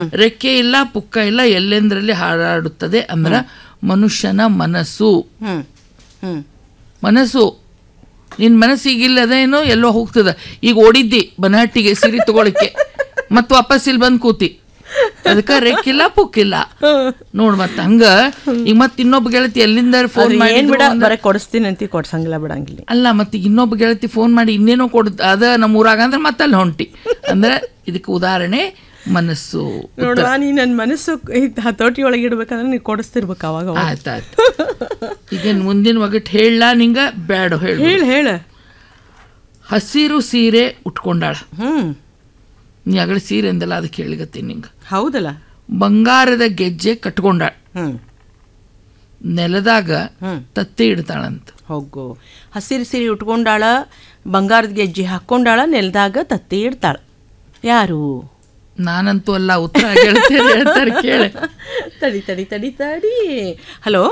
ರೆಕ್ಕೆ ಇಲ್ಲ ಪುಕ್ಕ ಇಲ್ಲ ಎಲ್ಲೆಂದರಲ್ಲಿ ಹಾರಾಡುತ್ತದೆ ಅಂದ್ರ ಮನುಷ್ಯನ ಮನಸ್ಸು ಹ್ಮ್ ಹ್ಮ್ ಮನಸ್ಸು ನಿನ್ ಮನಸ್ಸಿಗಿಲ್ಲದೇನೋ ಎಲ್ಲೋ ಹೋಗ್ತದ ಈಗ ಓಡಿದ್ದಿ ಬನಹಟ್ಟಿಗೆ ಸಿರಿ ತಗೊಳಿಕ್ಕೆ ಮತ್ ವಾಪಸ್ ಇಲ್ಲಿ ಬಂದ್ ಕೂತಿ ಅದಕ್ಕ ರೆಕ್ಕಿಲ್ಲ ಪುಕ್ಕಿಲ್ಲ ನೋಡ್ ಮತ್ತ ಹಂಗ ಈಗ ಮತ್ ಇನ್ನೊಬ್ಬ ಗೆಳತಿ ಎಲ್ಲಿಂದ ಫೋನ್ ಆದ್ರೆ ಮಾಡಿ ಏನ್ ಬಿಡ ಬರ ಕೊಡಿಸ್ತೀನಿ ಅಂತ ಕೊಡ್ಸಂಗಿಲ್ಲ ಬಿಡಂಗಿಲ್ಲ ಅಲ್ಲ ಮತ್ತೆ ಇನ್ನೊಬ್ಬ ಗೆಳತಿ ಫೋನ್ ಮಾಡಿ ಇನ್ನೇನೋ ಕೊಡ್ ಅದ ನಮ್ಮ ಊರಾಗ ಅಂದ್ರೆ ಮತ್ತೆ ಅಲ್ಲಿ ಹೊಂಟಿ ಅಂದ್ರೆ ಇದಕ್ಕೆ ಉದಾಹರಣೆ ಮನಸ್ಸು ನೋಡುವ ನೀ ನನ್ನ ಮನಸ್ಸು ಇದ್ ಹತೋಟಿ ಒಳಗೆ ಇಡ್ಬೇಕಂದ್ರೆ ನೀ ಕೊಡಿಸ್ತಿರ್ಬೇಕು ಅವಾಗ ಅವಾಗ. ಆಯ್ತಾಯ್ತು ಈಗ ಮುಂದಿನ ಒಗಟ್ ಹೇಳ ನಿಂಗ ಬ್ಯಾಡ ಹೇಳ ಹೇಳ ಹೇಳ ಹಸಿರು ಸೀರೆ ಉಟ್ಕೊಂಡಾಳ ಹ್ಮ್ ನೀ ಆಗಲೇ ಸೀರೆ ಅಂದಲ್ಲ ಅದಕ್ಕೆ ಹೇಳಿಗತ್ತೀನಿ ನಿಂಗ ಹೌದಲ್ಲ ಬಂಗಾರದ ಗೆಜ್ಜೆ ಕಟ್ಕೊಂಡಾಳ ಹ್ಮ್ ನೆಲದಾಗ ಹ್ಮ್ ತತ್ತಿ ಇಡ್ತಾಳಂತ ಹೋಗು ಹಸಿರು ಸೀರೆ ಉಟ್ಕೊಂಡಾಳ ಬಂಗಾರದ ಗೆಜ್ಜೆ ಹಾಕ್ಕೊಂಡಾಳ ನೆಲದಾಗ ತತ್ತಿ ಇಡ್ತಾಳ ಯಾರು ನಾನಂತೂ ಅಲ್ಲ ಉತ್ತರ ಗೆಳತಿಯರು ಹೇಳ್ತಾರೆ ಕೇಳೆ ತಡಿ ತಡಿ ತಡಿ ತಡಿ ಹಲೋ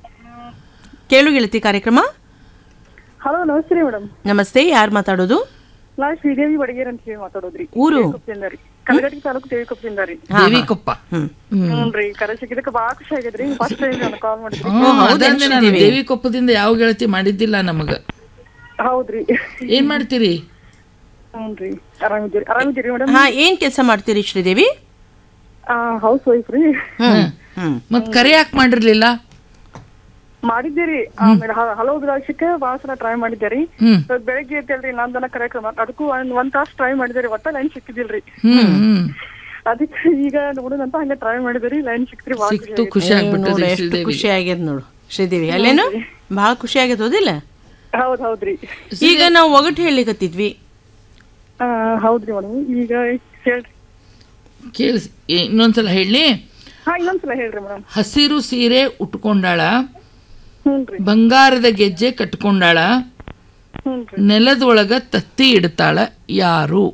ಕೇಳು ಗೆಳತಿ ಕಾರ್ಯಕ್ರಮ ಹಲೋ ನಮಸ್ತೆ ರೀ ಮೇಡಮ್ ನಮಸ್ತೆ ಯಾರು ಮಾತಾಡೋದು ನಾ ಶ್ರೀದೇವಿ ಬಡಗೇರ್ ಅಂತ ಹೇಳಿ ಮಾತಾಡೋದ್ರಿ ಊರು ಕೊಪ್ಪದಿಂದ ರೀ ಕಲಗಟ್ಟಿ ತಾಲೂಕು ದೇವಿಕೊಪ್ಪದಿಂದ ರೀ ದೇವಿ ಕೊಪ್ಪ ಹ್ಮ್ ಹ್ಞೂನ್ರಿ ಕರೆ ಸಿಕ್ಕಿದಕ್ಕೆ ಬಾಳ ಖುಷಿ ಆಗೈತ್ರಿ ಫಸ್ಟ್ ಟೈಮ್ ನಾನು ಕಾಲ್ ಮಾಡಿದ್ರಿ ಹ್ಮ್, ಅದಂದೆ ನಾನು ದೇವಿ ಕೊಪ್ಪದಿಂದ ಯಾವ ಗೆಳತಿ ಮಾಡಿದ್ದಿಲ್ಲ ನಮಗ ಹೌದ್ರಿ ಏನ್ ಮಾಡ್ತೀರಿ ಹ್ಞೂನ್ರಿ ಆರಾಮಿದ್ದೀರಿ ಆರಾಮಿದ್ದೀರಿ ಮೇಡಮ್ ಹಾ ಏನ್ ಕೆಲಸ ಮಾಡ್ತೀರಿ ಶ್ರೀದೇವಿ ಹೌಸ್ ವೈಫ್ ರೀ ಹ್ಮ್ ಹ್ಮ್ ಮತ್ ಕರೆ ಯಾಕೆ ಮಾಡಿರ್ಲಿಲ್ಲ ಮಾಡಿದ್ದೀರಿ ಆಮೇಲೆ ಹಲೋ ದ್ರಾಕ್ಷಕ್ಕೆ ಭಾಳ ಸಲ ಟ್ರೈ ಮಾಡಿದ್ದೀರಿ ಹ್ಮ್ ಇವತ್ತ್ ಬೆಳಗ್ಗೆ ಐತಲ್ರಿ ನಂದನ ಕಾರ್ಯಕ್ರಮ ಅದಕ್ಕೂ ಒಂದ್ ಒಂದ್ ತಾಸ್ ಟ್ರೈ ಮಾಡಿದ್ದೀರಿ ಒಟ್ಟ ಲೈನ್ ಸಿಕ್ಕಿದಿಲ್ರಿ ಹ್ಮ್ ಹ್ಮ್ ಅದಕ್ಕೆ ಈಗ ನೋಡೋಣಂತ ಹಂಗೆ ಟ್ರೈ ಮಾಡಿದಿರಿ ಲೈನ್ ಸಿಕ್ತ್ರಿ ಭಾಳ ಸಿಕ್ತು ಖುಷಿ ಆಗ್ಬಿಟ್ಟದೆ ನೋಡು ಎಷ್ಟು ಶ್ರೀದೇವಿ ಖುಷಿ ಆಗ್ಯದ ನೋಡು ಶ್ರೀದೇವಿ ಅಲ್ಲೇನು ಬಹಳ ಖುಷಿ ಆಗ್ಯದ ಹೌದಿಲ್ಲ ಹೌದ್ ಹೌದ್ರಿ ಈಗ ನಾವು ಒಗಟು ಹೇಳಿಕತ್ತಿದ್ವಿ ಆ, ಹೌದ್ರಿ ಮೇಡಮ್ ಈಗ ಹೇಳ್ರಿ ಕೇಳಿಸ್ ಇನ್ನೊಂದ್ಸಲ ಹೇಳಿ ಹಾ ಇನ್ನೊಂದ್ಸಲ ಹೇಳ್ರಿ ಮೇಡಮ್ ಹಸಿರು ಸೀರೆ ಉಟ್ಕೊಂಡಾಳ ಹ್ಞೂನ್ರಿ ಬಂಗಾರದ ಗೆಜ್ಜೆ ಕಟ್ಕೊಂಡಾಳ ಹ್ಞೂನ್ರಿ ನೆಲದೊಳಗ ತತ್ತಿ ಇಡ್ತಾಳ ಯಾರು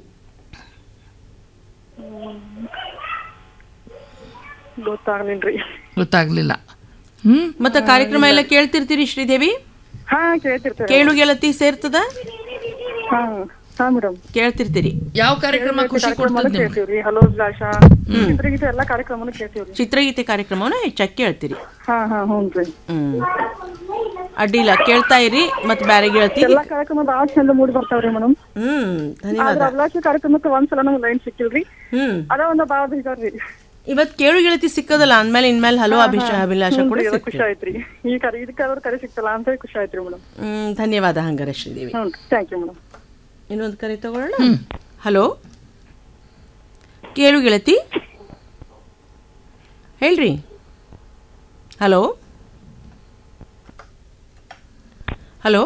ಗೊತ್ತಾಗ್ಲಿಲ್ರಿ ಗೊತ್ತಾಗ್ಲಿಲ್ಲ ಹ್ಮ್ ಮತ್ತ ಕಾರ್ಯಕ್ರಮ ಎಲ್ಲ ಕೇಳ್ತಿರ್ತೀರಿ ಶ್ರೀದೇವಿ ಹಾ ಕೇಳ್ತಿರ್ತೇವೆ ಕೇಳು ಗೆಳತಿ ಸೇರ್ತದ ಹಾ ಹಾ ಮೇಡಮ್ ಕೇಳ್ತಿರ್ತೀರಿ ಯಾವ ಕಾರ್ಯಕ್ರಮ ಖುಷಿ ಕೊಡ್ತದೆ ನಿಮ್ಗೆ ಕೇಳ್ತೀವ್ರಿ ಹಲೋ ಭಿಲಾಷ ಚಿತ್ರಗೀತೆ ಎಲ್ಲಾ ಕಾರ್ಯಕ್ರಮನು ಕೇಳ್ತೀವ್ರಿ ಚಿತ್ರಗೀತೆ ಕಾರ್ಯಕ್ರಮವನ್ನ ಹೆಚ್ಚಾಗಿ ಕೇಳ್ತೀರಿ ಹಾ ಹಾ ಹ್ಞೂನ್ರಿ ಹ್ಮ್ ಅಡ್ಡಿಲ್ಲ ಕೇಳ್ತಾ ಇರಿ ಮತ್ ಬ್ಯಾರೆ ಗೆಳತಿ ಎಲ್ಲಾ ಕಾರ್ಯಕ್ರಮ ಭಾಳ ಚಂದ ಮೂಡಿ ಬರ್ತಾವ್ರಿ ಮೇಡಮ್ ಹ್ಮ್ ಧನ್ಯವಾದ ಆದ್ರ ಅಭಿಲಾಷ ಕಾರ್ಯಕ್ರಮಕ್ಕೆ ಒಂದ್ಸಲ ನಮ್ಗೆ ಲೈನ್ ಸಿಕ್ಕಿಲ್ರಿ ಹ್ಮ್ ಅದ ಒಂದ ಭಾಳ ಬೇಜಾರ್ರಿ ಇವತ್ ಕೇಳು ಗೆಳತಿ ಸಿಕ್ಕದಲ್ಲ ಅಂದ್ಮೇಲೆ ಇನ್ಮೇಲೆ ಹಲೋ ಅಭಿಷ ಅಭಿಲಾಷ ಕೂಡ ಹ್ಞೂನ್ರಿ, ಅದ ಸಿಕ್ತು ಖುಷಿ ಆಯ್ತ್ರಿ ಈ ಕರೆ ಇದಕ್ಕೆ ಅವ್ರ ಕರೆ ಸಿಕ್ತಲ್ಲ ಅಂತ ಹೇಳಿ ಖುಷಿ ಆಯ್ತ್ರಿ ಮೇಡಮ್ ಹ್ಮ್ ಧನ್ಯವಾದ ಹಂಗಾರೆ ಶ್ರೀದೇವಿ ಹ್ಞೂ ಥ್ಯಾಂಕ್ ಯು ಮೇಡಮ್ ಇನ್ನೊಂದು ಕರೆ ತಗೊಳ್ಳೋಣ ಹಲೋ ಕೇಳು ಗೆಳತಿ ಹೇಳ್ರಿ ಹಲೋ ಹಲೋ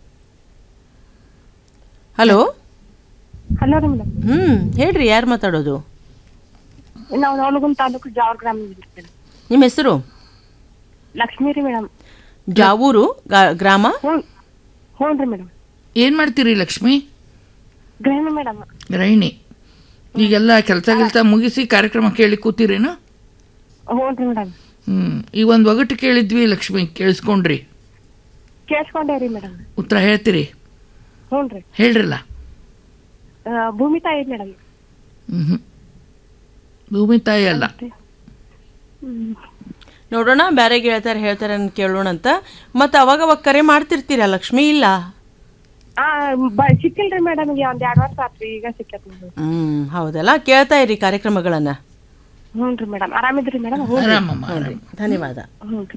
ಹಲೋ ಹಲೋ ರೀ ಮೇಡಮ್ ಹ್ಮ್ ಹೇಳ್ರಿ ಯಾರು ಮಾತಾಡೋದು ನಾವು ನವಲಗುಂದ ತಾಲೂಕು ಜಾವರ್ ಗ್ರಾಮ ನಿಮ್ಮ ಹೆಸರು ಲಕ್ಷ್ಮೀ ರೀ ಮೇಡಮ್ ಜಾವೂರು ಗ- ಗ್ರಾಮ ಹ್ಞೂ ಹ್ಞೂ ರೀ ಮೇಡಮ್ ಏನ್ ಮಾಡ್ತೀರಿ ಲಕ್ಷ್ಮಿ ಗೃಹಿಣಿ ಮೇಡಮ್ ಗೃಹಿಣಿ ಈಗೆಲ್ಲ ಕೆಲಸ ಗಿಲ್ಸ ಮುಗಿಸಿ ಕಾರ್ಯಕ್ರಮ ಕೇಳಿ ಕೂತಿರೇನು ಹ್ಞೂ ರೀ ಮೇಡಮ್ ಹ್ಮ್ ಈಗ ಒಂದ್ ಒಗಟು ಕೇಳಿದ್ವಿ ಲಕ್ಷ್ಮಿ ಕೇಳಿಸ್ಕೊಂಡ್ರಿ ಕೇಳಿಸ್ಕೊಂಡೆ ರೀ ಮೇಡಮ್ ಉತ್ತರ ಹೇಳ್ತೀರಿ ಹ್ಞೂ ರೀ ಹೇಳ್ರಲ್ಲ ಭೂಮಿ ತಾಯಿ ಮೇಡಮ್ ಹ್ಮ್ ಭೂಮಿ ತಾಯಿ ಅಲ್ಲ ನೋಡೋಣ ಬೇರೆ ಗೆಳತಾರೆ ಹೇಳ್ತಾರೆ ಅಂತ ಕೇಳೋಣ ಅಂತ ಮತ್ತೆ ಅವಾಗ ಅವಾಗ ಕರೆ ಮಾಡ್ತಿರ್ತೀರಾ ಲಕ್ಷ್ಮಿ ಇಲ್ಲ ಆ ಬ ಸಿಕ್ಕಿಲ್ರಿ ಮೇಡಮ್ ಈಗ ಒಂದ್ ಎರಡ್ ವರ್ಷ ಆತ್ರಿ ಈಗ ಸಿಕ್ಕತ್ ನೋಡ್ರಿ ಹ್ಮ್ ಹೌದಲ್ಲ ಕೇಳ್ತಾ ಇರಿ ಕಾರ್ಯಕ್ರಮಗಳನ್ನ ಹ್ಞೂ ರೀ ಮೇಡಮ್ ಆರಾಮಿದ್ರಿ ಮೇಡಮ್ ಹ್ಞೂ ಆರಾಮಮ್ಮ ಆರಾಮ ಧನ್ಯವಾದ ಹ್ಞೂ ರೀ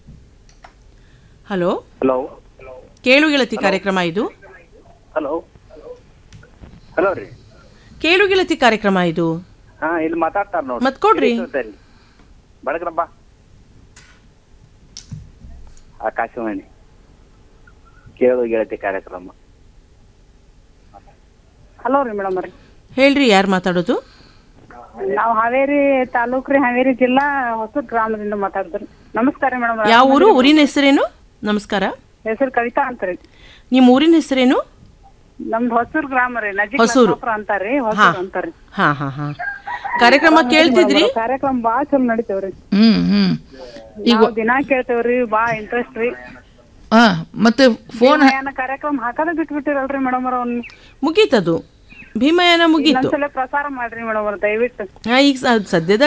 ಹಲೋ ಹಲೋ ಕೇಳು ಗೆಳತಿ ಕಾರ್ಯಕ್ರಮ ಇದು ಹಲೋ ಹಲೋ ರೀ ಕೇಳು ಗೆಳತಿ ಕಾರ್ಯಕ್ರಮ ಇದು ಹಾ ಇಲ್ಲಿ ಮಾತಾಡ್ತಾರ ನೋಡಿ ಮತ್ ಕೊಡ್ರಿ ಸರಿ ಬಡಗ್ರಪ್ಪ ಆಕಾಶವಾಣಿ ಕೇಳು ಗೆಳತಿ ಕಾರ್ಯಕ್ರಮ ಹಲೋ ರೀ ಮೇಡಮ್ ರೀ ಹೇಳ್ರಿ ಯಾರು ಮಾತಾಡೋದು ನಾವು ಹಾವೇರಿ ತಾಲೂಕ್ ರೀ ಹಾವೇರಿ ಜಿಲ್ಲಾ ಹೊಸೂರ್ ಗ್ರಾಮದಿಂದ ಮಾತಾಡಿದ್ರಿ ನಮಸ್ಕಾರ ಮೇಡಮ್ ಯಾವ ಊರು ಊರಿನ ಹೆಸರೇನು ನಮಸ್ಕಾರ ಹೆಸರು ಕವಿತಾ ಅಂತಾರಿ ನಿಮ್ಮ ಊರಿನ ಹೆಸರೇನು ನಮ್ದು ಹೊಸೂರ್ ಗ್ರಾಮ ರೀ ನಜಿಕ್ ಹೊಸೂರು. ನರಸಾಪುರ ಅಂತಾರಿ ಹೊಸೂರ್ ಅಂತಾರಿ ಹಾ ಹಾ ಹಾ ಕಾರ್ಯಕ್ರಮ ಕೇಳ್ತಿದ್ರಿ ಕಾರ್ಯಕ್ರಮ ಬಾಳ ಚಲೋ ನಡಿತೇವ್ರಿ ಹ್ಮ್ ಹ್ಮ್ ನಾವು ದಿನಾ ಕೇಳ್ತೇವ್ರಿ ಬಾಳ ಇಂಟ್ರೆಸ್ಟ್ ರೀ ಹಾ ಮತ್ತೆ ಫೋನ್ ಏನ ಕಾರ್ಯಕ್ರಮ ಹಾಕದ ಬಿಟ್ಬಿಟ್ಟಿರಲ್ರಿ ಮೇಡಮ್ ಅವ್ರ ಅವ್ನ ಮುಗೀತದು ಭೀಮಯಾನ ಮುಗೀತು ಇನ್ನೊಂದ್ಸಲ ಪ್ರಸಾರ ಮಾಡ್ರಿ ಮೇಡಮ್ ದಯವಿಟ್ಟು ಹಾ, ಈಗ ಸ- ಸದ್ಯದ